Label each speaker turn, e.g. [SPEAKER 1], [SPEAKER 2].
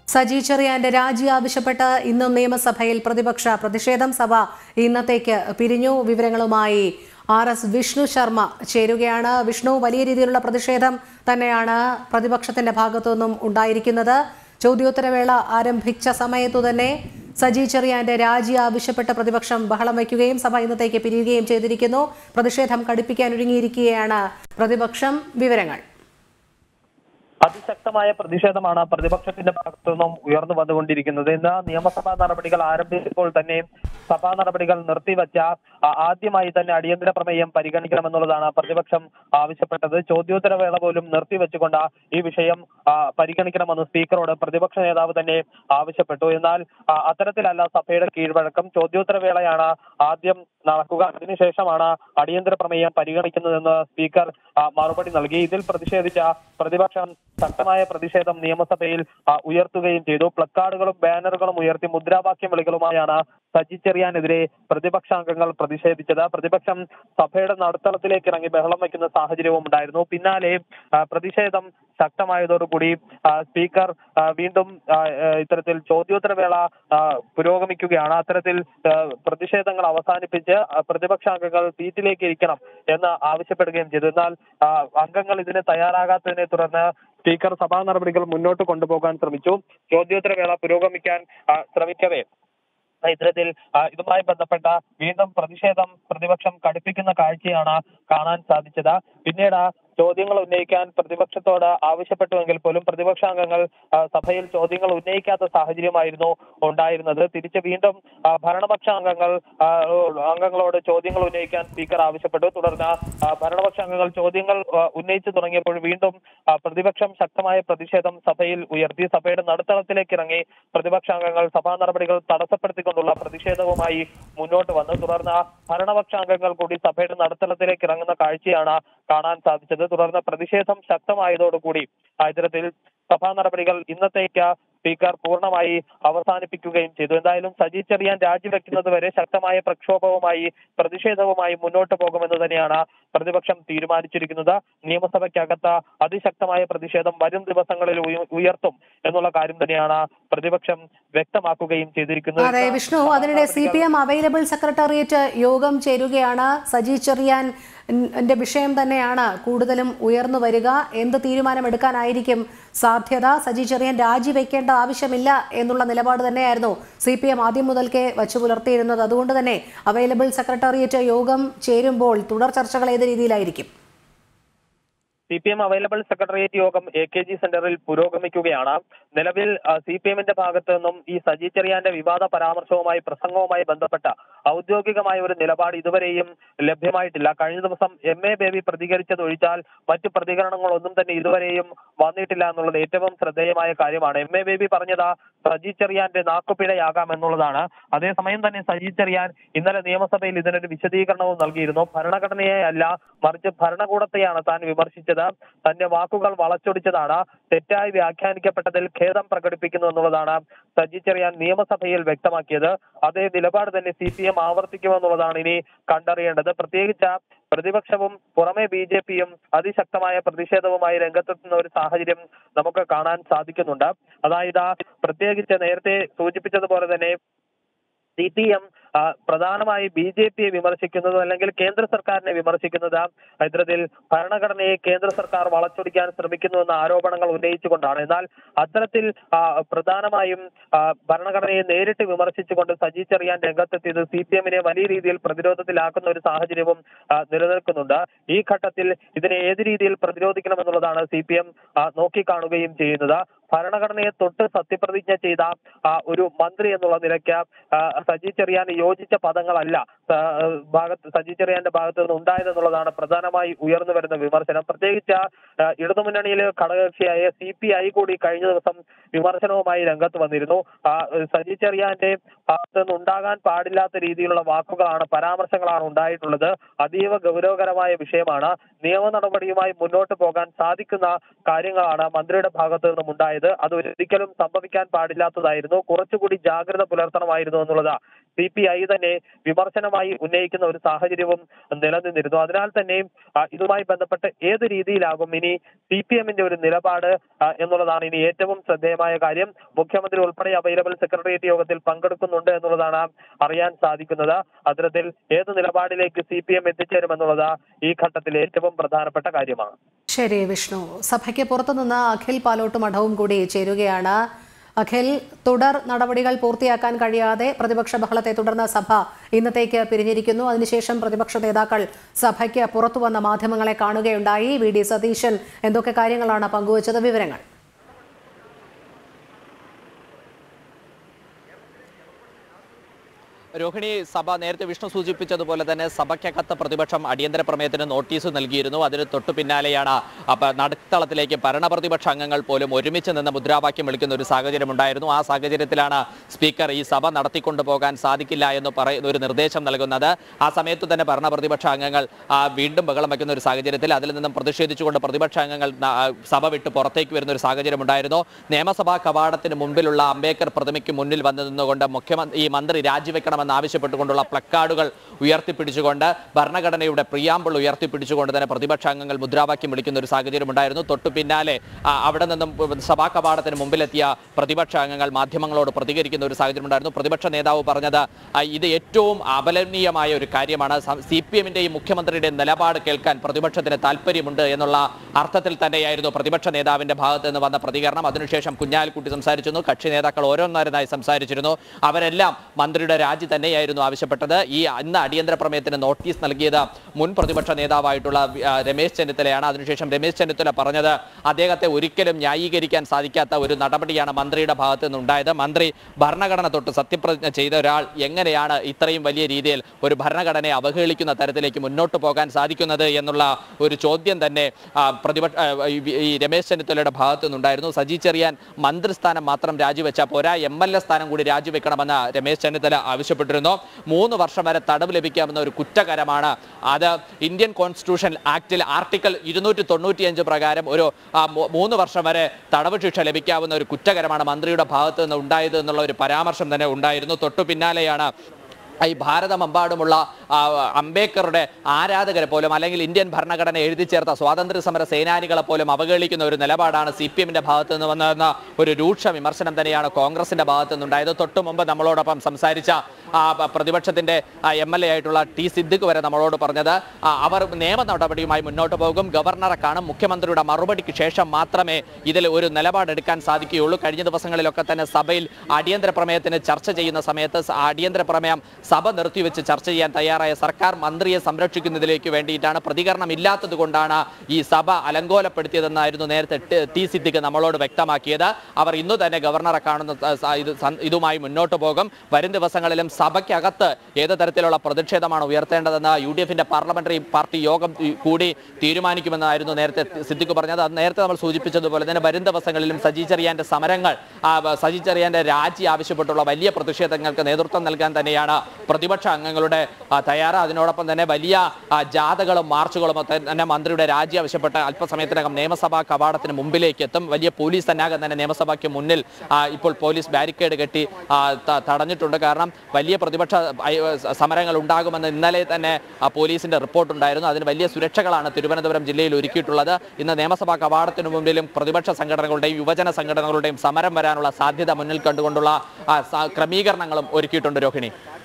[SPEAKER 1] സജി ചെറിയാന്റെ രാജി ആവശ്യപ്പെട്ട് ഇന്നും നിയമസഭയിൽ പ്രതിപക്ഷ പ്രതിഷേധം സഭ ഇന്നത്തേക്ക് പിരിഞ്ഞു വിവരങ്ങളുമായി ആർ എസ് വിഷ്ണു ശർമ്മ ചേരുകയാണ് വിഷ്ണു വലിയ രീതിയിലുള്ള പ്രതിഷേധം തന്നെയാണ് പ്രതിപക്ഷത്തിന്റെ ഭാഗത്തു നിന്നും ഉണ്ടായിരിക്കുന്നത് ചോദ്യോത്തരവേള ആരംഭിച്ച സമയത്തു തന്നെ സജി ചെറിയാന്റെ രാജി ആവശ്യപ്പെട്ട് പ്രതിപക്ഷം ബഹളം വയ്ക്കുകയും സഭ ഇന്നത്തേക്ക് പിരിയുകയും ചെയ്തിരിക്കുന്നു പ്രതിഷേധം കടുപ്പിക്കാൻ ഒരുങ്ങിയിരിക്കുകയാണ് പ്രതിപക്ഷം വിവരങ്ങൾ
[SPEAKER 2] അതിശക്തമായ പ്രതിഷേധമാണ് പ്രതിപക്ഷത്തിന്റെ ഭാഗത്തു നിന്നും ഉയർന്നു വന്നുകൊണ്ടിരിക്കുന്നത് ഇന്ന് നിയമസഭാ നടപടികൾ ആരംഭിച്ചപ്പോൾ തന്നെ സഭാ നടപടികൾ നിർത്തിവെച്ച ആ, ആദ്യമായി തന്നെ അടിയന്തര പ്രമേയം പരിഗണിക്കണമെന്നുള്ളതാണ് പ്രതിപക്ഷം ആവശ്യപ്പെട്ടത് ചോദ്യോത്തര വേള പോലും നിർത്തിവെച്ചുകൊണ്ട് ഈ വിഷയം ആ, പരിഗണിക്കണമെന്ന് സ്പീക്കറോട് പ്രതിപക്ഷ നേതാവ് തന്നെ ആവശ്യപ്പെട്ടു എന്നാൽ ആ, അത്തരത്തിലല്ല സഭയുടെ കീഴ്വഴക്കം ചോദ്യോത്തര വേളയാണ് ആദ്യം നടക്കുക അതിനുശേഷമാണ് അടിയന്തര പ്രമേയം പരിഗണിക്കുന്നതെന്ന് സ്പീക്കർ ആ, മറുപടി നൽകി ഇതിൽ പ്രതിഷേധിച്ച പ്രതിപക്ഷം ശക്തമായ പ്രതിഷേധം നിയമസഭയിൽ ആ, ഉയർത്തുകയും ചെയ്തു പ്ലക്കാർഡുകളും ബാനറുകളും ഉയർത്തി മുദ്രാവാക്യം വിളികളുമായാണ് സജി ചെറിയാനെതിരെ പ്രതിപക്ഷാംഗങ്ങൾ പ്രതിഷേധിച്ചത് പ്രതിപക്ഷം സഭയുടെ നടുത്തളത്തിലേക്ക് ഇറങ്ങി ബഹളം വയ്ക്കുന്ന സാഹചര്യവും ഉണ്ടായിരുന്നു പിന്നാലെ ആ, പ്രതിഷേധം ശക്തമായതോടുകൂടി ആ, സ്പീക്കർ ആ, വീണ്ടും ആ, ആ, ഇത്തരത്തിൽ ചോദ്യോത്തരവേള ആ, പുരോഗമിക്കുകയാണ് അത്തരത്തിൽ ആ, പ്രതിഷേധങ്ങൾ അവസാനിപ്പിച്ച് ആ, പ്രതിപക്ഷാംഗങ്ങൾ സീറ്റിലേക്ക് ഇരിക്കണം എന്ന് ആവശ്യപ്പെടുകയും ചെയ്തു എന്നാൽ ആ, അംഗങ്ങൾ ഇതിന് തയ്യാറാകാത്തതിനെ തുടർന്ന് സ്പീക്കർ സഭാ നടപടികൾ മുന്നോട്ട് കൊണ്ടുപോകാൻ ശ്രമിച്ചു ചോദ്യോത്തരവേള പുരോഗമിക്കാൻ ആ, ശ്രമിക്കവേ ഇത്തരത്തിൽ ആ, ഇതുമായി ബന്ധപ്പെട്ട വീണ്ടും പ്രതിഷേധം പ്രതിപക്ഷം കടുപ്പിക്കുന്ന കാഴ്ചയാണ് കാണാൻ സാധിച്ചത് പിന്നീട് ചോദ്യങ്ങൾ ഉന്നയിക്കാൻ പ്രതിപക്ഷത്തോട് ആവശ്യപ്പെട്ടുവെങ്കിൽ പോലും പ്രതിപക്ഷാംഗങ്ങൾ ആ, സഭയിൽ ചോദ്യങ്ങൾ ഉന്നയിക്കാത്ത സാഹചര്യമായിരുന്നു ഉണ്ടായിരുന്നത് തിരിച്ച് വീണ്ടും ആ, ഭരണപക്ഷ അംഗങ്ങൾ ആ, അംഗങ്ങളോട് ചോദ്യങ്ങൾ ഉന്നയിക്കാൻ സ്പീക്കർ ആവശ്യപ്പെട്ടു തുടർന്ന് ആ, ഭരണപക്ഷ അംഗങ്ങൾ ചോദ്യങ്ങൾ ആ, ഉന്നയിച്ചു തുടങ്ങിയപ്പോൾ വീണ്ടും ആ, പ്രതിപക്ഷം ശക്തമായ പ്രതിഷേധം സഭയിൽ ഉയർത്തി സഭയുടെ നടുത്തളത്തിലേക്ക് ഇറങ്ങി പ്രതിപക്ഷാംഗങ്ങൾ സഭാ നടപടികൾ തടസ്സപ്പെടുത്തിക്കൊണ്ടുള്ള പ്രതിഷേധവുമായി മുന്നോട്ട് വന്നു തുടർന്ന് ഭരണപക്ഷ അംഗങ്ങൾ കൂടി സഭയുടെ നടുത്തളത്തിലേക്ക് ഇറങ്ങുന്ന കാഴ്ചയാണ് കാണാൻ സാധിച്ചത് തുടർന്ന് പ്രതിഷേധം ശക്തമായതോടുകൂടി ആ, ഇത്തരത്തിൽ സഭാ നടപടികൾ ഇന്നത്തേക്ക് സ്പീക്കർ പൂർണ്ണമായി അവസാനിപ്പിക്കുകയും ചെയ്തു എന്തായാലും സജി ചെറിയാൻ രാജിവെക്കുന്നത് വരെ ശക്തമായ പ്രക്ഷോഭവുമായി പ്രതിഷേധവുമായി മുന്നോട്ട് പോകുമെന്ന് തന്നെയാണ് പ്രതിപക്ഷം തീരുമാനിച്ചിരിക്കുന്നത് നിയമസഭയ്ക്കകത്ത് അതിശക്തമായ പ്രതിഷേധം വരും ദിവസങ്ങളിൽ ഉയ- ഉയർത്തും എന്നുള്ള കാര്യം തന്നെയാണ് പ്രതിപക്ഷം വ്യക്തമാക്കുകയും ചെയ്തിരിക്കുന്നത്
[SPEAKER 1] അതെ വിഷ്ണു അതിനിടെ C P M available secretariat യോഗം ചേരുകയാണ് സജി ചെറിയാൻ ന്റെ വിഷയം തന്നെയാണ് കൂടുതലും ഉയർന്നു വരിക എന്ത് തീരുമാനമെടുക്കാനായിരിക്കും സാധ്യത സജി ചെറിയാൻ രാജിവെക്കേണ്ട ആവശ്യമില്ല എന്നുള്ള നിലപാട് തന്നെയായിരുന്നു സി പി എം ആദ്യം മുതൽക്കേ വച്ചു പുലർത്തിയിരുന്നത് അതുകൊണ്ട് തന്നെ അവൈലബിൾ സെക്രട്ടേറിയറ്റ് യോഗം ചേരുമ്പോൾ തുടർ ചർച്ചകൾ ഏത് രീതിയിലായിരിക്കും
[SPEAKER 2] C P M available secretariat യോഗം എ കെ ജി സെന്ററിൽ പുരോഗമിക്കുകയാണ് നിലവിൽ സി പി എമ്മിന്റെ ഭാഗത്ത് നിന്നും ഈ സജി ചെറിയാന്റെ വിവാദ പരാമർശവുമായി പ്രസംഗവുമായി ബന്ധപ്പെട്ട ഔദ്യോഗികമായ ഒരു നിലപാട് ഇതുവരെയും ലഭ്യമായിട്ടില്ല കഴിഞ്ഞ ദിവസം എം എ ബേബി പ്രതികരിച്ചതൊഴിച്ചാൽ മറ്റു പ്രതികരണങ്ങളൊന്നും തന്നെ ഇതുവരെയും വന്നിട്ടില്ല എന്നുള്ളത് ഏറ്റവും ശ്രദ്ധേയമായ കാര്യമാണ് എം എ ബേബി പറഞ്ഞത് സജി ചെറിയാന്റെ നാക്കുപിഴയാകാം എന്നുള്ളതാണ് അതേസമയം തന്നെ സജി ചെറിയാൻ ഇന്നലെ നിയമസഭയിൽ ഇതിനൊരു വിശദീകരണവും നൽകിയിരുന്നു ഭരണഘടനയെ അല്ല മറിച്ച് ഭരണകൂടത്തെയാണ് താൻ വിമർശിച്ചത് തന്റെ വാക്കുകൾ വളച്ചൊടിച്ചതാണ് തെറ്റായി വ്യാഖ്യാനിക്കപ്പെട്ടതിൽ ഖേദം പ്രകടിപ്പിക്കുന്നു എന്നുള്ളതാണ് സജി ചെറിയാൻ നിയമസഭയിൽ വ്യക്തമാക്കിയത് അതേ നിലപാട് തന്നെ സി പി എം ആവർത്തിക്കുമെന്നുള്ളതാണ് ഇനി കണ്ടറിയേണ്ടത് പ്രത്യേകിച്ച് പ്രതിപക്ഷവും പുറമെ ബി ജെ പിയും അതിശക്തമായ പ്രതിഷേധവുമായി രംഗത്തെത്തുന്ന ഒരു സാഹചര്യം നമുക്ക് കാണാൻ സാധിക്കുന്നുണ്ട് അതായത് പ്രത്യേകിച്ച് നേരത്തെ സൂചിപ്പിച്ചതുപോലെ തന്നെ സി പി എം പ്രധാനമായി ബി ജെ പിയെ വിമർശിക്കുന്നത് അല്ലെങ്കിൽ കേന്ദ്ര സർക്കാരിനെ വിമർശിക്കുന്നത് ഇത്തരത്തിൽ ഭരണഘടനയെ കേന്ദ്ര സർക്കാർ വളച്ചൊടിക്കാൻ ശ്രമിക്കുന്നുവെന്ന ആരോപണങ്ങൾ ഉന്നയിച്ചുകൊണ്ടാണ് എന്നാൽ അത്തരത്തിൽ ആ, പ്രധാനമായും ആ, ഭരണഘടനയെ നേരിട്ട് വിമർശിച്ചുകൊണ്ട് സജി ചെറിയാൻ രംഗത്തെത്തിയത് സി പി എമ്മിനെ വലിയ രീതിയിൽ പ്രതിരോധത്തിലാക്കുന്ന ഒരു സാഹചര്യവും ആ, നിലനിൽക്കുന്നുണ്ട് ഈ ഘട്ടത്തിൽ ഇതിനെ ഏത് രീതിയിൽ പ്രതിരോധിക്കണമെന്നുള്ളതാണ് സി പി എം നോക്കിക്കാണുകയും ചെയ്യുന്നത് ഭരണഘടനയെ തൊട്ട് സത്യപ്രതിജ്ഞ ചെയ്ത ആ, ഒരു മന്ത്രി എന്നുള്ള നിലയ്ക്ക് ആ, സജി ചെറിയാൻ യോജിച്ച പദങ്ങളല്ല ആ, ഭാഗത്ത് സജി ചെറിയാന്റെ ഭാഗത്ത് നിന്ന് ഉണ്ടായതെന്നുള്ളതാണ് പ്രധാനമായി ഉയർന്നു വരുന്ന വിമർശനം പ്രത്യേകിച്ച് ആ, ഇടതുമുന്നണിയിലെ ഘടകകക്ഷിയായ സി പി ഐ കൂടി കഴിഞ്ഞ ദിവസം വിമർശനവുമായി രംഗത്ത് വന്നിരുന്നു ആ, സജി ചെറിയാന്റെ ഭാഗത്ത് നിന്ന് ഉണ്ടാകാൻ പാടില്ലാത്ത രീതിയിലുള്ള വാക്കുകളാണ് പരാമർശങ്ങളാണ് ഉണ്ടായിട്ടുള്ളത് അതീവ ഗൗരവകരമായ വിഷയമാണ് നിയമ നടപടിയുമായി മുന്നോട്ട് പോകാൻ സാധിക്കുന്ന കാര്യങ്ങളാണ് മന്ത്രിയുടെ ഭാഗത്ത് നിന്നും ഉണ്ടായത് അത് ഒരിക്കലും സംഭവിക്കാൻ പാടില്ലാത്തതായിരുന്നു കുറച്ചുകൂടി ജാഗ്രത പുലർത്തണമായിരുന്നു എന്നുള്ളത് സി പി ഐ തന്നെ വിമർശനമായി ഉന്നയിക്കുന്ന ഒരു സാഹചര്യവും നിലനിന്നിരുന്നു അതിനാൽ തന്നെ ആ, ഇതുമായി ബന്ധപ്പെട്ട് ഏത് രീതിയിലാകും ഇനി സി പി എമ്മിന്റെ ഒരു നിലപാട് ആ, എന്നുള്ളതാണ് ഇനി ഏറ്റവും ശ്രദ്ധേയമായ കാര്യം മുഖ്യമന്ത്രി ഉൾപ്പെടെ അവൈലബിൾ സെക്രട്ടേറിയറ്റ് യോഗത്തിൽ പങ്കെടുക്കുന്നുണ്ട് എന്നുള്ളതാണ് അറിയാൻ സാധിക്കുന്നത് അത്തരത്തിൽ ഏത് നിലപാടിലേക്ക് സി പി എം എത്തിച്ചേരുമെന്നുള്ളത് ഈ ഘട്ടത്തിൽ ഏറ്റവും പ്രധാനപ്പെട്ട കാര്യമാണ്
[SPEAKER 1] ശരി വിഷ്ണു സഭയ്ക്ക് പുറത്തുനിന്ന് അഖിൽ പാലോട്ട് മഠവും കൂടി ചേരുകയാണ് അഖിൽ തുടർ നടപടികൾ പൂർത്തിയാക്കാൻ കഴിയാതെ പ്രതിപക്ഷ ബഹളത്തെ തുടർന്ന് സഭ ഇന്നത്തേക്ക് പിരിഞ്ഞിരിക്കുന്നു അതിനുശേഷം പ്രതിപക്ഷ നേതാക്കൾ സഭയ്ക്ക് പുറത്തു വന്ന മാധ്യമങ്ങളെ കാണുകയുണ്ടായി വി ഡി സതീശൻ എന്തൊക്കെ കാര്യങ്ങളാണ് പങ്കുവച്ചത് വിവരങ്ങൾ
[SPEAKER 3] രോഹിണി സഭ നേരത്തെ വിഷ്ണു സൂചിപ്പിച്ചതുപോലെ തന്നെ സഭയ്ക്കകത്ത് പ്രതിപക്ഷം അടിയന്തര പ്രമേയത്തിന് നോട്ടീസ് നൽകിയിരുന്നു അതിന് തൊട്ടു പിന്നാലെയാണ് അപ്പൊ നടുത്തളത്തിലേക്ക് ഭരണപ്രതിപക്ഷ അംഗങ്ങൾ പോലും ഒരുമിച്ച് നിന്ന് മുദ്രാവാക്യം വിളിക്കുന്ന ഒരു സാഹചര്യം ഉണ്ടായിരുന്നു ആ സാഹചര്യത്തിലാണ് സ്പീക്കർ ഈ സഭ നടത്തിക്കൊണ്ടു പോകാൻ സാധിക്കില്ല എന്ന് പറയുന്ന ഒരു നിർദ്ദേശം നൽകുന്നത് ആ സമയത്ത് തന്നെ ഭരണപ്രതിപക്ഷ അംഗങ്ങൾ ആ, വീണ്ടും ബഹളം വയ്ക്കുന്ന ഒരു സാഹചര്യത്തിൽ അതിൽ നിന്നും പ്രതിഷേധിച്ചുകൊണ്ട് പ്രതിപക്ഷ അംഗങ്ങൾ ന- ആ, സഭ വിട്ട് പുറത്തേക്ക് വരുന്ന ഒരു സാഹചര്യം ഉണ്ടായിരുന്നു നിയമസഭാ കവാടത്തിന് മുമ്പിലുള്ള അംബേദ്കർ പ്രതിമയ്ക്ക് മുന്നിൽ വന്നു നിന്നുകൊണ്ട് മുഖ്യമന്ത്രി ഈ മന്ത്രി രാജിവെക്കണമെന്ന് ആവശ്യപ്പെട്ടുകൊണ്ടുള്ള പ്ലക്കാർഡുകൾ ഉയർത്തിപ്പിടിച്ചുകൊണ്ട് ഭരണഘടനയുടെ പ്രിയാമ്പിൾ ഉയർത്തിപ്പിടിച്ചുകൊണ്ട് തന്നെ പ്രതിപക്ഷ അംഗങ്ങൾ മുദ്രാവാക്യം വിളിക്കുന്ന ഒരു സാഹചര്യം ഉണ്ടായിരുന്നു തൊട്ടു പിന്നാലെ ആ, അവിടെ നിന്നും സഭാ കവാടത്തിന് മുമ്പിലെത്തിയ പ്രതിപക്ഷ അംഗങ്ങൾ മാധ്യമങ്ങളോട് പ്രതികരിക്കുന്ന ഒരു സാഹചര്യം ഉണ്ടായിരുന്നു പ്രതിപക്ഷ നേതാവ് പറഞ്ഞത് ആ, ഇത് ഏറ്റവും അപലപനീയമായ ഒരു കാര്യമാണ് സി പി എമ്മിന്റെയും മുഖ്യമന്ത്രിയുടെയും നിലപാട് കേൾക്കാൻ പ്രതിപക്ഷത്തിന് താല്പര്യമുണ്ട് എന്നുള്ള അർത്ഥത്തിൽ തന്നെയായിരുന്നു പ്രതിപക്ഷ നേതാവിന്റെ ഭാഗത്ത് നിന്ന് വന്ന പ്രതികരണം അതിനുശേഷം കുഞ്ഞാലിക്കുട്ടി സംസാരിച്ചിരുന്നു കക്ഷി നേതാക്കൾ ഓരോന്നോരോന്നായി സംസാരിച്ചിരുന്നു അവരെല്ലാം മന്ത്രിയുടെ രാജി തന്നെയായിരുന്നു ആവശ്യപ്പെട്ടത് ഈ ഇന്ന് അടിയന്തര പ്രമേയത്തിന് നോട്ടീസ് നൽകിയത് മുൻ പ്രതിപക്ഷ നേതാവായിട്ടുള്ള ആ, രമേശ് ചെന്നിത്തലയാണ് അതിനുശേഷം രമേശ് ചെന്നിത്തല പറഞ്ഞത് അദ്ദേഹത്തെ ഒരിക്കലും ന്യായീകരിക്കാൻ സാധിക്കാത്ത ഒരു നടപടിയാണ് മന്ത്രിയുടെ ഭാഗത്ത് നിന്നുണ്ടായത് മന്ത്രി ഭരണഘടന തൊട്ട് സത്യപ്രതിജ്ഞ ചെയ്ത ഒരാൾ എങ്ങനെയാണ് ഇത്രയും വലിയ രീതിയിൽ ഒരു ഭരണഘടനയെ അവഹേളിക്കുന്ന തരത്തിലേക്ക് മുന്നോട്ട് പോകാൻ സാധിക്കുന്നത് എന്നുള്ള ഒരു ചോദ്യം തന്നെ ആ, പ്രതിപക്ഷ ആ, ഈ- ഈ രമേശ് ചെന്നിത്തലയുടെ ഭാഗത്തു നിന്നുണ്ടായിരുന്നു സജി ചെറിയാൻ മന്ത്രിസ്ഥാനം മാത്രം രാജിവെച്ച പോരാ എം എൽ എ സ്ഥാനം കൂടി രാജിവെക്കണമെന്ന് രമേശ് ചെന്നിത്തല ആവശ്യപ്പെട്ടിരുന്നു മൂന്ന് വർഷം വരെ തടവ് ലഭിക്കാവുന്ന ഒരു കുറ്റകരമാണ് അത് ഇന്ത്യൻ കോൺസ്റ്റിറ്റ്യൂഷൻ ആക്ടിൽ ആർട്ടിക്കിൾ ഇരുന്നൂറ്റി തൊണ്ണൂറ്റിയഞ്ച് പ്രകാരം ഒരു ആ, മൂ- മൂന്ന് വർഷം വരെ തടവ് ശിക്ഷ ലഭിക്കാവുന്ന ഒരു കുറ്റകരമാണ് മന്ത്രിയുടെ ഭാഗത്ത് നിന്ന് ഉണ്ടായത് എന്നുള്ള ഒരു പരാമർശം തന്നെ ഉണ്ടായിരുന്നു തൊട്ടു പിന്നാലെയാണ് ഈ ഭാരതമെമ്പാടുമുള്ള ആ, അംബേദ്കറുടെ ആരാധകരെ പോലും അല്ലെങ്കിൽ ഇന്ത്യൻ ഭരണഘടന എഴുതി ചേർത്ത സ്വാതന്ത്ര്യ സമര സേനാനികളെ പോലും അവഹേളിക്കുന്ന ഒരു നിലപാടാണ് സി പി എമ്മിന്റെ ഭാഗത്ത് നിന്ന് വന്നതെന്ന ഒരു രൂക്ഷ വിമർശനം തന്നെയാണ് കോൺഗ്രസിന്റെ ഭാഗത്ത് നിന്നുണ്ടായത് തൊട്ടു മുമ്പ് നമ്മളോടൊപ്പം സംസാരിച്ച ആ, പ- പ്രതിപക്ഷത്തിന്റെ എം എൽ എ ആയിട്ടുള്ള ടി സിദ്ദിഖ് വരെ നമ്മളോട് പറഞ്ഞത് ആ, അവർ നിയമ നടപടിയുമായി മുന്നോട്ട് പോകും ഗവർണറെ കാണും മുഖ്യമന്ത്രിയുടെ മറുപടിക്ക് ശേഷം മാത്രമേ ഇതിൽ ഒരു നിലപാടെടുക്കാൻ സാധിക്കുകയുള്ളൂ കഴിഞ്ഞ ദിവസങ്ങളിലൊക്കെ തന്നെ സഭയിൽ അടിയന്തര പ്രമേയത്തിന് ചർച്ച ചെയ്യുന്ന സമയത്ത് സ- അടിയന്തര പ്രമേയം സഭ നിർത്തിവെച്ച് ചർച്ച ചെയ്യാൻ തയ്യാറായ സർക്കാർ മന്ത്രിയെ സംരക്ഷിക്കുന്നതിലേക്ക് വേണ്ടിയിട്ടാണ് പ്രതികരണം ഇല്ലാത്തത് കൊണ്ടാണ് ഈ സഭ അലങ്കോലപ്പെടുത്തിയതെന്നായിരുന്നു നേരത്തെ ടി- ടി സിദ്ദിഖ് നമ്മളോട് വ്യക്തമാക്കിയത് അവർ ഇന്നു തന്നെ ഗവർണറെ കാണുന്ന സ- സ- ഇത് സ- ഇതുമായി മുന്നോട്ട് പോകും വരും ദിവസങ്ങളിലും സഭയ്ക്കകത്ത് ഏത് തരത്തിലുള്ള പ്രതിഷേധമാണ് ഉയർത്തേണ്ടതെന്ന് യു ഡി എഫിന്റെ പാർലമെന്ററി പാർട്ടി യോഗം ഈ- കൂടി തീരുമാനിക്കുമെന്നായിരുന്നു നേരത്തെ സിദ്ദിഖ് പറഞ്ഞത് അത് നേരത്തെ നമ്മൾ സൂചിപ്പിച്ചതുപോലെ തന്നെ വരും ദിവസങ്ങളിലും സജി ചെറിയാന്റെ സമരങ്ങൾ ആ, ബ- സജി ചെറിയാന്റെ രാജി ആവശ്യപ്പെട്ടുള്ള വലിയ പ്രതിഷേധങ്ങൾക്ക് നേതൃത്വം നൽകാൻ തന്നെയാണ് പ്രതിപക്ഷ അംഗങ്ങളുടെ ആ, തയ്യാറ് അതിനോടൊപ്പം തന്നെ വലിയ ആ, ജാഥകളും മാർച്ചുകളും ഒക്കെ തന്നെ മന്ത്രിയുടെ രാജി ആവശ്യപ്പെട്ട് അല്പസമയത്തിനകം നിയമസഭാ കവാടത്തിന് മുമ്പിലേക്ക് എത്തും വലിയ പോലീസ് സന്നാഹം തന്നെ നിയമസഭയ്ക്ക് മുന്നിൽ ആ, ഇപ്പോൾ പോലീസ് ബാരിക്കേഡ് കെട്ടി ആ, ത- തടഞ്ഞിട്ടുണ്ട് കാരണം വലിയ പ്രതിപക്ഷ ഐ- സമരങ്ങൾ ഉണ്ടാകുമെന്ന് ഇന്നലെ തന്നെ ആ, പോലീസിന്റെ റിപ്പോർട്ട് ഉണ്ടായിരുന്നു അതിന് വലിയ സുരക്ഷകളാണ് തിരുവനന്തപുരം ജില്ലയിൽ ഒരുക്കിയിട്ടുള്ളത് ഇന്ന് നിയമസഭാ കവാടത്തിന് മുമ്പിലും പ്രതിപക്ഷ സംഘടനകളുടെയും യുവജന സംഘടനകളുടെയും സമരം വരാനുള്ള സാധ്യത മുന്നിൽ കണ്ടുകൊണ്ടുള്ള ആ, സ- ക്രമീകരണങ്ങളും ഒരുക്കിയിട്ടുണ്ട് രോഹിണി